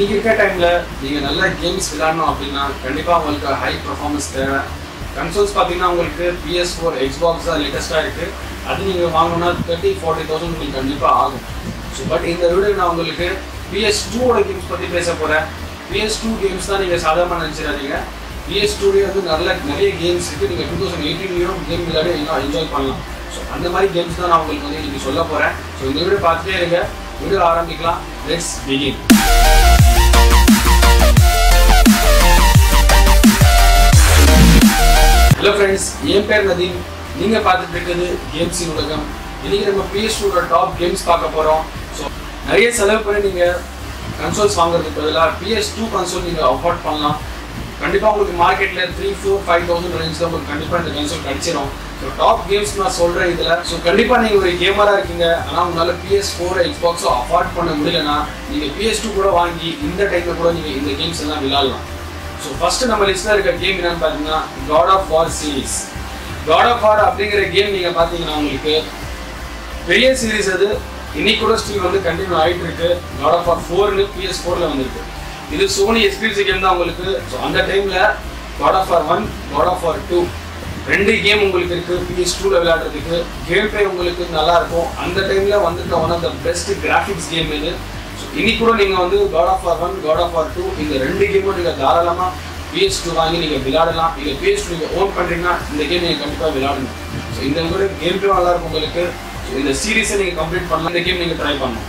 இன்னைக்கு இருக்க டைம்ல நீங்க நல்ல கேம்ஸ் விளையாடணும் அப்படின்னா கண்டிப்பா உங்களுக்கு ஹை பர்ஃபார்மன்ஸ் தேவை கன்சோல்ஸ் பார்த்தீங்கன்னா உங்களுக்கு பிஎஸ் ஃபோர் எக்ஸ்பாக்ஸ் தான் லேட்டஸ்ட்டாக இருக்கு அது நீங்க வாங்கணும்னா தேர்ட்டி ஃபார்ட்டி தௌசண்ட் உங்களுக்கு கண்டிப்பா ஆகும் ஸோ பட் இந்த வீடியோ நான் உங்களுக்கு பிஎஸ் டூவோட கேம்ஸ் பத்தி பேச போறேன் பிஎஸ் டூ கேம்ஸ் தான் நீங்க சாதாரணமாக நினைச்சிடாதீங்க பிஎஸ் டூலேயே வந்து நல்ல நிறைய கேம்ஸ் இருக்கு நீங்க டூ தௌசண்ட் எயிட்டீன்லையும் கேம் விளையாடி இன்னும் என்ஜாய் பண்ணலாம் ஸோ அந்த மாதிரி கேம்ஸ் தான் நான் உங்களுக்கு வந்து இன்னைக்கு சொல்ல போறேன் ஸோ இந்த வீடியோ பார்த்துட்டே இருங்க வீடியோ ஆரம்பிக்கலாம் லெட்ஸ் பிகின் ஹலோ ஃப்ரெண்ட்ஸ் என் பேர் நதீம் நீங்க பார்த்துட்டு இருக்கிறது கேம்ஸின் உலகம் இன்னைக்கு நம்ம பிஎஸ்டூட டாப் கேம்ஸ் பார்க்க போறோம் ஸோ நிறைய செலவு பண்ணி நீங்க கன்சோல்ஸ் வாங்குறதுக்கு பதிலாக பிஎஸ் டூ கன்சோல் நீங்க அஃபோர்ட் பண்ணலாம் கண்டிப்பா உங்களுக்கு மார்க்கெட்ல three four five thousand range தான் உங்களுக்கு கண்டிப்பா இந்த கன்சோல் கிடைச்சிரும் ஸோ டாப் கேம்ஸ் நான் சொல்றேன் இதுல ஸோ கண்டிப்பா நீங்க ஒரு கேமரா இருக்கீங்க ஆனா உங்களால பிஎஸ் ஃபோர் எக்ஸ்பாக்ஸோ அஃபோர்ட் பண்ண முடியலன்னா நீங்க பிஎஸ் டூ கூட வாங்கி இந்த டைம்ல கூட நீங்க இந்த கேம்ஸ் எல்லாம் விளையாடலாம் ஸோ ஃபர்ஸ்ட் நம்ம லிஸ்ட்ல இருக்க கேம் என்னன்னு பார்த்தீங்கன்னா God of War series God of War அப்படிங்கிற கேம் நீங்க பார்த்தீங்கன்னா உங்களுக்கு பெரிய சீரிஸ் அது இன்னைக்கு கூட ஸ்டில் வந்து கண்டினியூ ஆயிட்டு இருக்கு காட் ஆஃப் வார் ஃபோர்னு பிஎஸ் ஃபோர்ல வந்திருக்கு இது சோனி எக்ஸ்பீரியன்ஸ் கேம் தான் உங்களுக்கு ஸோ அந்த டைம்ல God of War one God of War two ரெண்டு கேம் உங்களுக்கு இருக்கு பிஎஸ் டூல விளையாடுறதுக்கு கேம் பிளே உங்களுக்கு நல்லா இருக்கும் அந்த டைம்ல வந்துருக்க one of the best graphics game இது ஸோ இன்னைக்கு கூட நீங்க வந்து God of War one God of War two இந்த ரெண்டு கேமும் நீங்க தாராளமா பிஎஸ் டூ வாங்கி நீங்க விளையாடலாம் நீங்க பிஎஸ் டூ நீங்க ஓன் பண்றீங்கன்னா இந்த கேம் நீங்க கண்டிப்பா விளையாடணும் ஸோ இந்த கூட கேம் பிளே நல்லா இருக்கும் உங்களுக்கு ஸோ இந்த சீரீஸை நீங்க கம்ப்ளீட் பண்ணலாம் இந்த கேம் நீங்க ட்ரை பண்ணணும்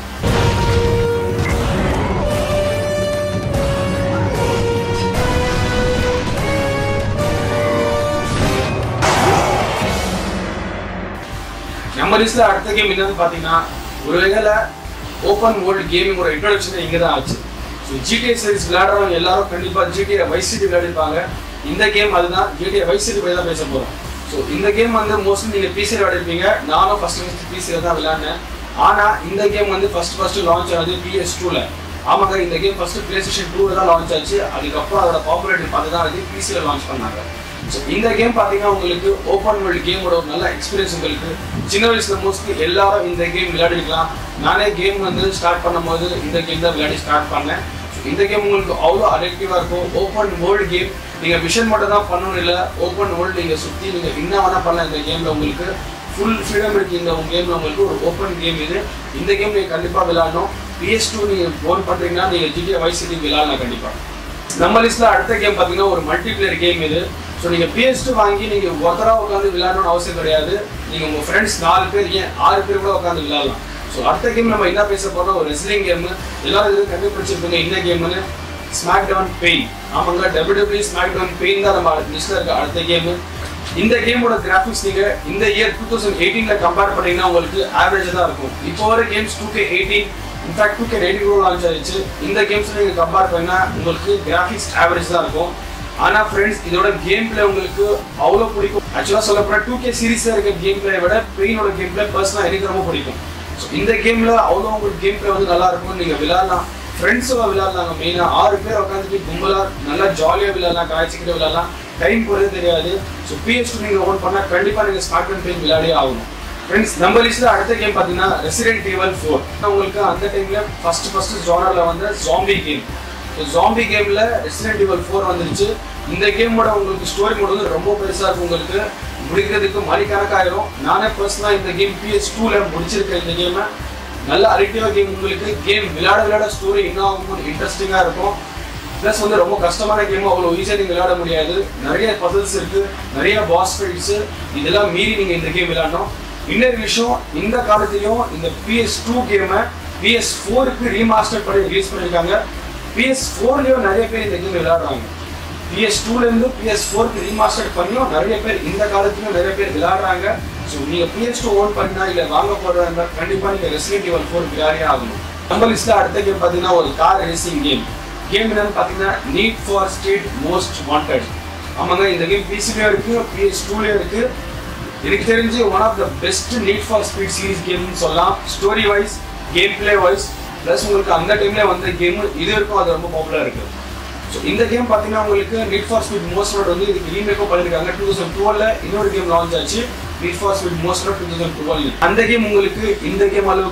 நம்ம லிஸ்ட்ல அடுத்த கேம் என்னன்னு பாத்தீங்கன்னா ஒரு வகையில ஓப்பன் வேர்ல்டு கேமிங்கோட இன்ட்ரோடக்ஷன் இங்க தான் ஆச்சு ஸோ ஜிடிஏ சீரிஸ் விளையாடுறவங்க எல்லாரும் கண்டிப்பா ஜிடிஏ வைஸ் சிட்டி விளையாடிருப்பாங்க இந்த கேம் அதுதான் ஜிடிஏ வைஸ் சிட்டி பற்றி தான் பேச போறோம் ஸோ இந்த கேம் வந்து மோஸ்ட்லி நீங்க பிசி விளையாடிருப்பீங்க நானும் ஃபர்ஸ்ட் ஃபர்ஸ்ட் பிசியில் தான் விளையாடினேன் ஆனா இந்த கேம் வந்து ஃபர்ஸ்ட் ஃபர்ஸ்ட் லான்ச் ஆனது பிஎஸ் டூல ஆமாங்க இந்த கேம் ஃபர்ஸ்ட் பிளே ஸ்டேஷன் டூல தான் லான்ச் ஆச்சு அதுக்கப்புறம் அதோட பாப்புலாரிட்டி பார்த்து தான் அது பிசியில் லான்ச் பண்ணாங்க ஸோ இந்த கேம் பார்த்தீங்கன்னா உங்களுக்கு ஓப்பன் வேர்ல்டு கேமோட ஒரு நல்ல எக்ஸ்பீரியன்ஸ் உங்களுக்கு சின்ன வயசுல மோஸ்ட்லி எல்லாரும் இந்த கேம் விளையாடிருக்கலாம் நானே கேம் வந்து ஸ்டார்ட் பண்ணும்போது இந்த கேம் தான் விளையாடி ஸ்டார்ட் பண்ணேன் So, இந்த கேம் உங்களுக்கு அவ்வளோ அடிக்டிவாக இருக்கும் ஓப்பன் வேர்ல்டு கேம் நீங்கள் விஷன் மட்டும் தான் பண்ணணும் இல்லை ஓப்பன் வேர்ல்டு நீங்கள் சுற்றி நீங்கள் என்ன வேணால் பண்ணலாம் இந்த கேமில் உங்களுக்கு ஃபுல் ஃப்ரீடம் இருக்கு இந்த கேமில் உங்களுக்கு ஒரு ஓப்பன் கேம் இது இந்த கேம் நீங்கள் கண்டிப்பாக விளையாடணும் பிஎஸ் டூ நீங்கள் ஓன் பண்ணுறீங்கன்னா நீங்கள் ஜிடிஏ வைஸ் சிட்டி விளையாடலாம் கண்டிப்பாக நம்ம லிஸ்ட்ல அடுத்த கேம் பார்த்தீங்கன்னா ஒரு மல்டிபிளேயர் கேம் இது ஸோ நீங்க PS2 வாங்கி நீங்க ஒருத்தரா உட்காந்து விளையாடணும்னு அவசியம் கிடையாது நீங்க உங்க ஃப்ரெண்ட்ஸ் நாலு பேர் ஏன் ஆறு பேர் கூட உட்காந்து விளையாடலாம் ஸோ அடுத்த கேம் நம்ம என்ன பேச போறோம் ஒரு ரெஸ்லிங் கேம் எல்லாரும் இது கண்டுபிடிச்சிருப்பீங்க என்ன கேம்னு ஸ்மாக் டவுன் பெயின் ஆமாங்க டபிள்யூ ஸ்மாக் டவுன் பெயின் தான் நம்ம லிஸ்ட்ல இருக்க அடுத்த கேம் இந்த கேமோட கிராஃபிக்ஸ் நீங்க இந்த இயர் டூ தௌசண்ட் எயிட்டீன்ல கம்பேர் பண்ணீங்கன்னா உங்களுக்கு ஆவரேஜ் தான் இருக்கும் இப்போ வர games two K eighteen in fact two K eighteen கூட லான்ச் ஆயிடுச்சு இந்த கேம்ஸ் நீங்க கம்பேர் பண்ணா உங்களுக்கு கிராஃபிக்ஸ் ஆவரேஜ் தான் இருக்கும் ஆனா ஃப்ரெண்ட்ஸ் இதோட கேம் பிளே உங்களுக்கு அவ்வளோ பிடிக்கும் ஆக்சுவலா சொல்ல போனா டூ கே சீரீஸ்ல இருக்க கேம் பிளே விட பெயினோட கேம் பிளே பர்சனலா எனக்கு ரொம்ப பிடிக்கும் ஸோ இந்த கேம்ல அவ்வளோ உங்களுக்கு கேம் பிளே வந்து நல்லா இருக்கும் நீங்க விளையாடலாம் ஃப்ரெண்ட்ஸோட விளையாடலாங்க மெயினா ஆறு பேர் உட்காந்துட்டு கும்பலா நல்லா ஜாலியா விளையாடலாம் காய்ச்சிக்கிட்டு விளையாடலாம் டைம் போறதே தெரியாது ஸோ பிஎஸ் நீங்க ஓன் பண்ணா கண்டிப்பா நீங்க ஸ்மார்ட் ஃபோன் பெயின் விளையாடியே ஆகணும் ஃப்ரெண்ட்ஸ் நம்ம லிஸ்ட்ல அடுத்த கேம் பாத்தீங்கன்னா ரெசிடென்ட் ஈவல் ஃபோர் உங்களுக்கு அந்த டைம்ல ஃபர்ஸ்ட் ஃபர்ஸ்ட் ஜானர்ல வந்த ஜாம்பி கேம் ஜாம்பி கேம்ல ரெசிடென்ட் ஈவல் ஃபோர் வந்துருச்சு இந்த கேமோட உங்களுக்கு ஸ்டோரி மோட் வந்து ரொம்ப பெருசா இருக்கும் உங்களுக்கு முடிக்கிறதுக்கு மணிக்கணக்காயிரும் நானே பர்சனலாக இந்த கேம் பிஎஸ் டூல முடிச்சிருக்கேன் இந்த கேமை நல்ல அடிக்டிவா கேம் உங்களுக்கு கேம் விளையாட விளையாட ஸ்டோரி இன்னும் ஆகும் இன்ட்ரெஸ்டிங்கா இருக்கும் ப்ளஸ் வந்து ரொம்ப கஷ்டமான கேம் அவ்வளோ ஈஸியாக நீங்கள் விளையாட முடியாது நிறைய பசல்ஸ் இருக்கு நிறைய பாஸ் ஃபைட்ஸ் இதெல்லாம் மீறி நீங்கள் இந்த கேம் விளையாடணும் இன்னொரு விஷயம் இந்த காலத்திலையும் இந்த பிஎஸ் டூ கேமை பிஎஸ் ஃபோருக்கு ரீமாஸ்டர் பண்ணி ரிலீஸ் பண்ணியிருக்காங்க பிஎஸ் ஃபோர்லேயும் நிறைய பேர் இந்த கேம் விளையாடுறாங்க பிஎஸ் டூலேருந்து பிஎஸ் ஃபோருக்கு ரீமாஸ்டர் பண்ணியும் நிறைய பேர் இந்த காலத்துலையும் நிறைய பேர் விளையாடுறாங்க ஸோ நீங்கள் பிஎஸ் டூ ஓன் பண்ணா இல்லை வாங்க போடுறதா கண்டிப்பாக நீங்கள் ரெசிடென்ட் ஈவல் ஃபோர் விளையாடியே ஆகணும் நம்ம லிஸ்ட்டில் அடுத்த கேம் பார்த்தீங்கன்னா ஒரு கார் ரேசிங் கேம் கேம் என்னன்னு பார்த்தீங்கன்னா Need for state Most Wanted ஆமாங்க இந்த கேம் பிசிலையும் இருக்கு பிஎஸ் டூலையும் இருக்கு எனக்கு தெரிஞ்சு one of the best Need for Speed series கேம்னு சொல்லலாம் story wise game play wise plus உங்களுக்கு அந்த டைம்ல வந்த கேம் இது வரைக்கும் அது ரொம்ப பாப்புலர் இருக்கு ஸோ இந்த கேம் பார்த்தீங்கன்னா உங்களுக்கு Need for Speed Most road வந்து இதுக்கு ரீமேக்கும் பண்ணியிருக்காங்க டூ தௌசண்ட் டுவெல்ல இன்னொரு கேம் லான்ச் ஆச்சு Need for Speed Most road two thousand twelve அந்த கேம் உங்களுக்கு இந்த கேம் அளவுக்கு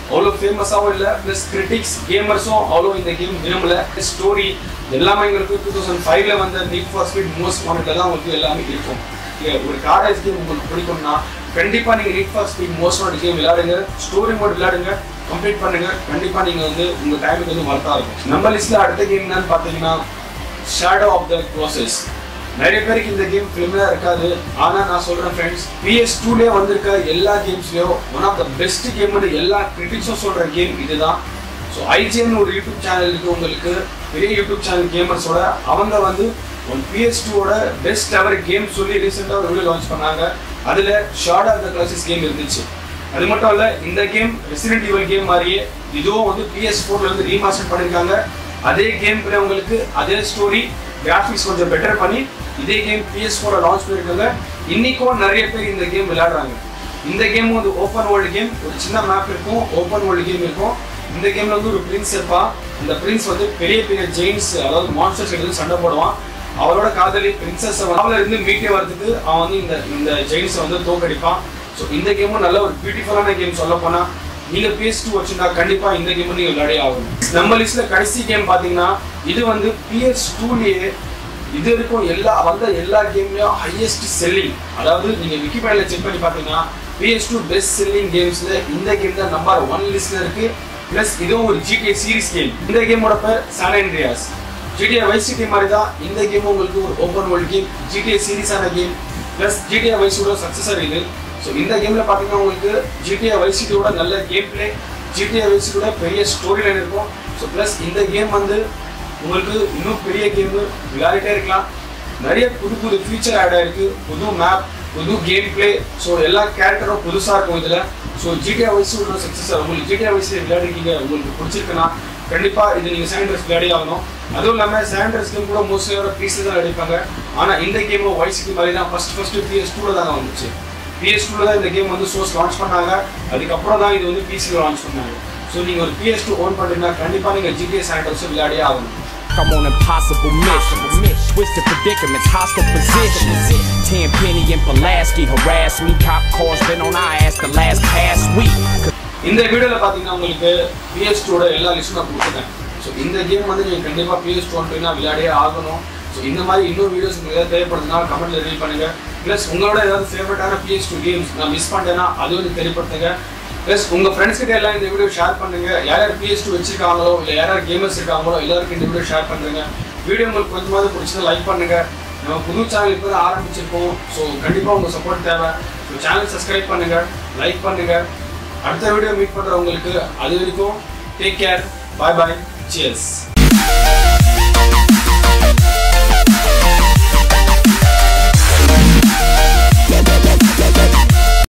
அவ்வளோ ஃபேமஸாகவும் இல்லை ப்ளஸ் கிரிட்டிக்ஸ் கேமர்ஸும் அவ்வளோ இந்த கேம் விரும்பல ஸ்டோரி எல்லாமே எங்களுக்கு டூ தௌசண்ட் ஃபைவ்ல வந்த நீட் ஃபார் ஸ்பீட் மோஸ்ட் வாண்டட்ல தான் உங்களுக்கு எல்லாமே இருக்கும் Okay, ஒரு கார்டேஜ் கேம் உங்களுக்கு பிடிக்கும்னா கண்டிப்பாக நீங்கள் Need for Speed Most Wanted game விளையாடுங்க ஸ்டோரி மோட் விளையாடுங்க கம்ப்ளீட் பண்ணுங்க கண்டிப்பாக நீங்கள் வந்து உங்கள் டைமுக்கு வந்து வர்த்தா இருக்கும் நம்ம லிஸ்ட்டில் அடுத்த கேம் என்னன்னு பார்த்தீங்கன்னா ஷேடோ ஆஃப் த ப்ராசஸ் நிறைய பேருக்கு இந்த கேம் ஃபெமிலியாக இருக்காது ஆனால் நான் சொல்கிறேன் ஃப்ரெண்ட்ஸ் பிஎஸ் டூலே வந்திருக்க எல்லா கேம்ஸ்லேயும் ஒன் ஆஃப் த பெஸ்ட் கேம்னு எல்லா கிரிட்டிக்ஸும் சொல்கிற கேம் இதுதான் ஸோ ஐஜிஎன் ஒரு யூடியூப் சேனல் இருக்கு உங்களுக்கு பெரிய யூடியூப் சேனல் கேமர்ஸோட அவங்க வந்து ஒன் பிஎஸ் டூவோட பெஸ்ட் எவர் கேம் சொல்லி ரீசெண்டாக ஒரு வீடியோ லான்ச் பண்ணாங்க அதில் Shadow of the Colossus game இருந்துச்சு அது மட்டும் இல்லை இந்த கேம் ரெசிடென்ட் ஈவல் கேம் மாதிரியே இதுவும் வந்து பிஎஸ் ஃபோர்ல வந்து ரீமாஸ்டர் பண்ணியிருக்காங்க அதே கேம் பிளே உங்களுக்கு அதே ஸ்டோரி கிராஃபிக்ஸ் கொஞ்சம் பெட்டர் பண்ணி இதே கேம் பிஎஸ் ஃபோரை லான்ச் பண்ணியிருக்காங்க இன்னைக்கும் நிறைய பேர் இந்த கேம் விளையாடுறாங்க இந்த கேம் வந்து ஓப்பன் வேர்ல்டு கேம் ஒரு சின்ன மேப் இருக்கும் ஓப்பன் வேர்ல்டு கேம் இருக்கும் இந்த கேம்ல வந்து ஒரு பிரின்ஸ் இருப்பான் இந்த பிரின்ஸ் வந்து பெரிய பெரிய ஜெயின்ஸ் அதாவது மான்ஸ்டர்ஸ் எடுத்து சண்டை போடுவான் அவரோட காதலி பிரின்சஸ் அவள இருந்து மீட்டே வரதுக்கு அவன் வந்து இந்த இந்த ஜெயின்ஸை வந்து தோக்கடிப்பான் ஸோ இந்த கேமும் நல்ல ஒரு பியூட்டிஃபுல்லான கேம் சொல்ல போனா நீங்க PS2 வச்சிருந்தா கண்டிப்பா இந்த கேம் நீங்க விளையாடே ஆகணும் நம்ம லிஸ்ட்ல கடைசி கேம் பாத்தீங்கன்னா இது வந்து பிஎஸ் டூலயே இது வரைக்கும் எல்லா வந்த எல்லா கேம்லயும் ஹையஸ்ட் செல்லிங் அதாவது நீங்க விக்கிபீடியால செக் பண்ணி பாத்தீங்கன்னா பிஎஸ் டூ பெஸ்ட் செல்லிங் கேம்ஸ்ல இந்த கேம் தான் நம்பர் ஒன் லிஸ்ட்ல இருக்கு பிளஸ் இதுவும் ஒரு ஜிடிஏ சீரிஸ் கேம் இந்த கேமோட பேர் San Andreas GTA Vice City மாதிரி தான் இந்த கேம் உங்களுக்கு ஒரு ஓப்பன் வேர்ல்ட் கேம் ஜிடிஏ சீரிஸான கேம் பிளஸ் ஜிடிஏ வைஸோட சக்சஸர் இது ஸோ இந்த கேம்ல பாத்தீங்கன்னா உங்களுக்கு ஜிடிஏ வைஸ் சிட்டியோட நல்ல கேம் பிளே ஜிடிஏ வைஸ் சிட்டியோட பெரிய ஸ்டோரி லைன் இருக்கும் ஸோ பிளஸ் இந்த கேம் வந்து உங்களுக்கு இன்னும் பெரிய கேம் விளையாடிட்டே இருக்கலாம் நிறைய புது புது ஃபீச்சர் ஆட் ஆயிருக்கு புது மேப் புது கேம் பிளே ஸோ எல்லா கேரக்டரும் புதுசாக இருக்கும் இதில் ஸோ ஜிடிஏ வைஸ் ஒரு சக்ஸஸ் உங்களுக்கு ஜிடிஏ வைஸ் விளையாடிருக்கீங்க உங்களுக்கு பிடிச்சிருக்குன்னா கண்டிப்பாக இது நீங்கள் சாண்டர்ஸ் விளையாடி ஆகணும் அதுவும் இல்லாமல் சாண்டர்ஸ் கேம் கூட மோஸ்ட்லியோட பீஸஸ் தான் அடிப்பாங்க ஆனால் இந்த கேமும் வைசிக்கு மாதிரி தான் ஃபஸ்ட் ஃபஸ்ட்டு பிஎஸ் டூவில் தாங்க வந்துச்சு பிஎஸ் டூவில் தான் இந்த கேம் வந்து சோர்ஸ் லான்ச் பண்ணாங்க அதுக்கப்புறம் தான் இது வந்து பிசியில் லான்ச் பண்ணாங்க ஸோ நீங்கள் ஒரு பிஎஸ் டூ ஓன் பண்ணுறீங்கன்னா கண்டிப்பாக நீங்கள் ஜிடிஏ சாண்டர்ஸ் விளையாடியே ஆகணும் I'm on impossible missions. Twisted predicaments, hostile positions. Ten Penny and Pulaski harass me. Cop cars been on our ass the last past week. இந்த வீடியோல பாத்தீங்கன்னா உங்களுக்கு பிஎஸ் டூட எல்லா லிஸ்டும் நான் கொடுத்துட்டேன் ஸோ இந்த கேம் வந்து நீங்க கண்டிப்பா பிஎஸ் டூ அப்படின்னா விளையாடியே ஆகணும் ஸோ இந்த மாதிரி இன்னும் வீடியோஸ் உங்களுக்கு ஏதாவது தேவைப்படுதுன்னா கமெண்ட்ல ரீட் பண்ணுங்க ப்ளஸ் உங்களோட ஏதாவது ஃபேவரட்டான பிஎஸ் டூ கேம்ஸ் நான் மிஸ் பண்ணிட்டேன்னா அது வந்து தெரியப்படுத்துங்க ப்ளஸ் உங்க ஃப்ரெண்ட்ஸ் கிட்ட எல்லாம் இந்த வீடியோ ஷேர் பண்ணுங்க யார் யார் பிஎஸ் டூ வச்சிருக்காங்களோ இல்லை யார் யார் கேமர்ஸ் இருக்காங்களோ எல்லாருக்கும் இந்த வீடியோ ஷேர் பண்ணுங்க வீடியோ உங்களுக்கு கொஞ்சமாவது பிடிச்சதை லைக் பண்ணுங்க நம்ம புது சேனல் இப்போ தான் ஆரம்பிச்சிருக்கோம் ஸோ கண்டிப்பாக உங்கள் சப்போர்ட் தேவை ஸோ சேனல் சப்ஸ்கிரைப் பண்ணுங்க லைக் பண்ணுங்க அடுத்த வீடியோ மீட் பண்ற உங்களுக்கு அது வரைக்கும் take care bye bye cheers